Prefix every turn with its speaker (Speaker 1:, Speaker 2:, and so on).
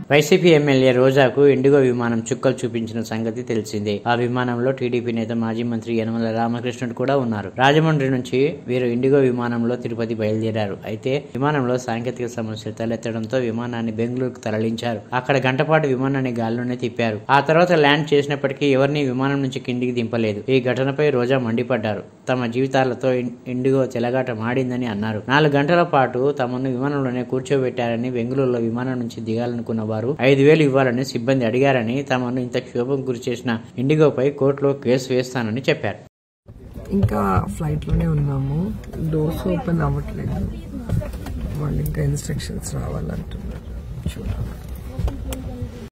Speaker 1: YCP MLA రోజాకు IndiGo విమానం చుక్కలు చూపించిన సంగతి తెలిసిందే ఆ విమానంలో టీడీపీ నేత మాజీ మంత్రి యనమల రామకృష్ణుడు కూడా ఉన్నారు రాజమండ్రి నుంచి వీరు ఇండిగో విమానంలో తిరుపతి బయలుదేరారు అయితే విమానంలో సాంకేతిక సమస్యలు తలెత్తడంతో విమానాన్ని బెంగళూరుకు తరలించారు అక్కడ గంటపాటు విమానాన్ని గాల్లోనే తిప్పారు ఆ తర్వాత ల్యాండ్ చేసినప్పటికీ ఎవరిని విమానం నుంచి కిందికి దింపలేదు ఈ ఘటనపై రోజా మండిపడ్డారు తమ జీవితాలతో ఇన్- ఇండిగో చెలగాట మాడిందని అన్నారు నాలుగు గంటల పాటు తమను విమానంలోనే కూర్చోబెట్టారని బెంగళూరులో విమానం నుంచి దిగాలనుకున్న వారు ఐదు వేలు ఇవ్వాలని సిబ్బంది అడిగారని తమను ఇంత క్షోభం గురి చేసిన ఇండిగోపై కోర్టులో కేసు వేస్తానని చెప్పారు
Speaker 2: ఇంకా ఫ్లైట్లోనే ఉన్నాము డోర్స్ ఓపెన్ అవ్వట్లేదు వాళ్ళు ఇంకా ఇన్స్ట్రక్షన్స్ రావాలంటున్నారు చూడాలి